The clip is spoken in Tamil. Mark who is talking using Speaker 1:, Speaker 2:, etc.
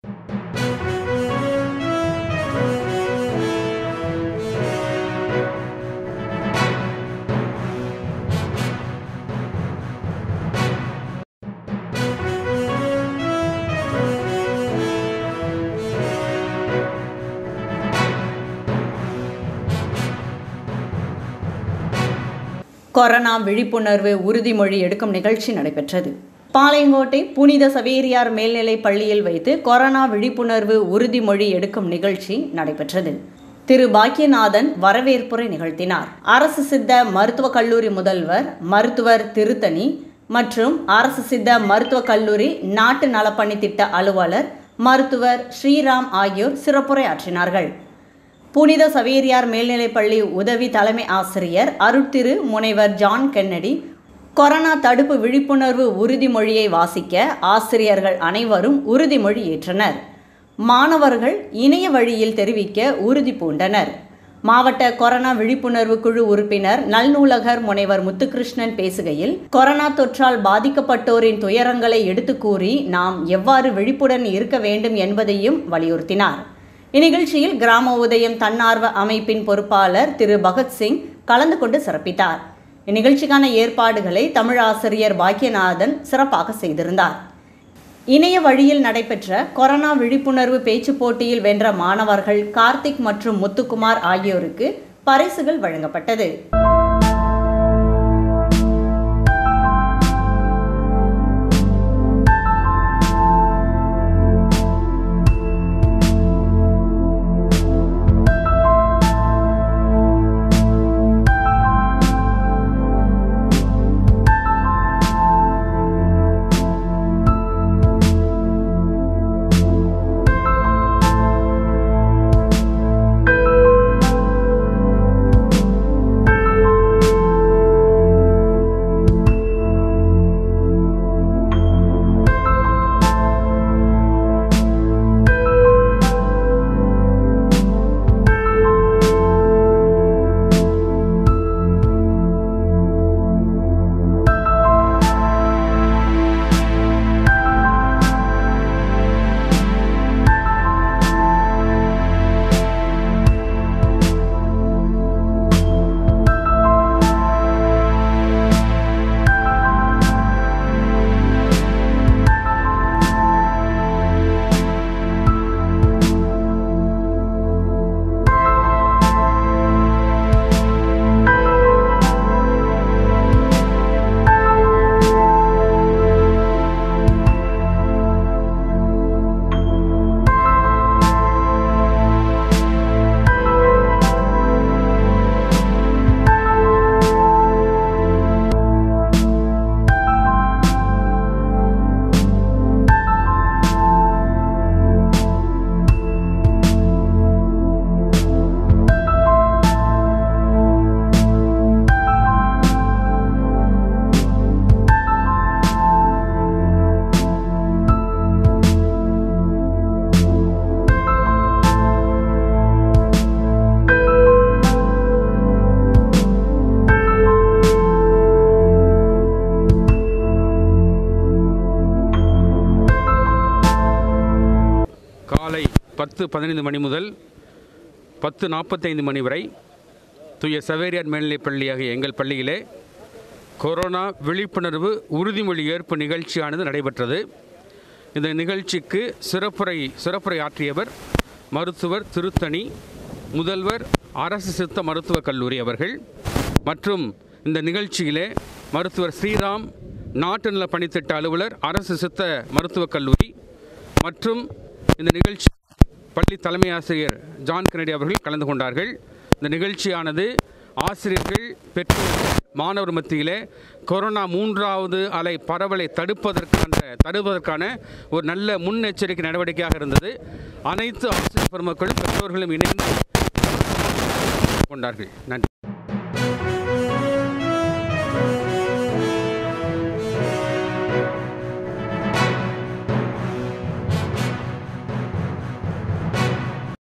Speaker 1: கொரோனா விழிப்புணர்வு உறுதிமொழி எடுக்கும் நிகழ்ச்சி நடைபெற்றது பாளையங்கோட்டை புனித சவேரியார் மேல்நிலைப் பள்ளியில் வைத்து கொரோனா விழிப்புணர்வு உறுதிமொழி எடுக்கும் நிகழ்ச்சி நடைபெற்றது திரு பாக்கியநாதன் வரவேற்புரை நிகழ்த்தினார் அரசு சித்த மருத்துவக் கல்லூரி முதல்வர் மருத்துவர் திருத்தணி மற்றும் அரசு சித்த மருத்துவக் கல்லூரி நாட்டு நலப்பணி திட்ட அலுவலர் மருத்துவர் ஸ்ரீராம் ஆகியோர் சிறப்புரை ஆற்றினார்கள் புனித சவேரியார் மேல்நிலைப்பள்ளி உதவி தலைமை ஆசிரியர் அருட்திரு முனைவர் ஜான் கென்னடி கொரோனா தடுப்பு விழிப்புணர்வு உறுதிமொழியை வாசிக்க ஆசிரியர்கள் அனைவரும் உறுதிமொழி ஏற்றனர் மாணவர்கள் இணைய வழியில் தெரிவிக்க உறுதி பூண்டனர் மாவட்ட கொரோனா விழிப்புணர்வு குழு உறுப்பினர் நல்நூலகர் முனைவர் முத்துகிருஷ்ணன் பேசுகையில் கொரோனா தொற்றால் பாதிக்கப்பட்டோரின் துயரங்களை எடுத்து கூறி நாம் எவ்வாறு விழிப்புடன் இருக்க வேண்டும் என்பதையும் வலியுறுத்தினார் இந்நிகழ்ச்சியில் கிராம உதயம் தன்னார்வ அமைப்பின் பொறுப்பாளர் திரு பகத்சிங் கலந்து கொண்டு சிறப்பித்தார் இந்நிகழ்ச்சிக்கான ஏற்பாடுகளை தமிழ் ஆசிரியர் பாக்கியநாதன் சிறப்பாக செய்திருந்தார் இணைய வழியில் நடைபெற்ற கொரோனா விழிப்புணர்வு பேச்சு போட்டியில் வென்ற மாணவர்கள் கார்த்திக் மற்றும் முத்துக்குமார் ஆகியோருக்கு பரிசுகள் வழங்கப்பட்டது
Speaker 2: காலை பத்து பதினைந்து மணி முதல் பத்து நாற்பத்தைந்து மணி வரை தூய சவேரியார் மேல்நிலைப் பள்ளியாகிய எங்கள் பள்ளியிலே கொரோனா விழிப்புணர்வு உறுதிமொழி ஏற்பு நிகழ்ச்சியானது நடைபெற்றது இந்த நிகழ்ச்சிக்கு சிறப்புரை சிறப்புரை ஆற்றியவர் மருத்துவர் திருத்தணி முதல்வர் அரசு சித்த மருத்துவக் கல்லூரி அவர்கள் மற்றும் இந்த நிகழ்ச்சியிலே மருத்துவர் ஸ்ரீராம் நாட்டு நல பணித்திட்ட அலுவலர் அரசு சித்த மருத்துவக் கல்லூரி மற்றும் இந்த நிகழ்ச்சி பள்ளி தலைமை ஆசிரியர் ஜான் கெனடி அவர்கள் கலந்து கொண்டார்கள் இந்த நிகழ்ச்சியானது ஆசிரியர்கள் பெற்றோர்கள் மாணவர் மத்தியிலே கொரோனா மூன்றாவது அலை பரவலை தடுப்பதற்கான தடுப்பதற்கான ஒரு நல்ல முன்னெச்சரிக்கை நடவடிக்கையாக இருந்தது அனைத்து ஆசிரியர் பெருமக்களும் பெற்றோர்களும் இணைந்து கொண்டார்கள் நன்றி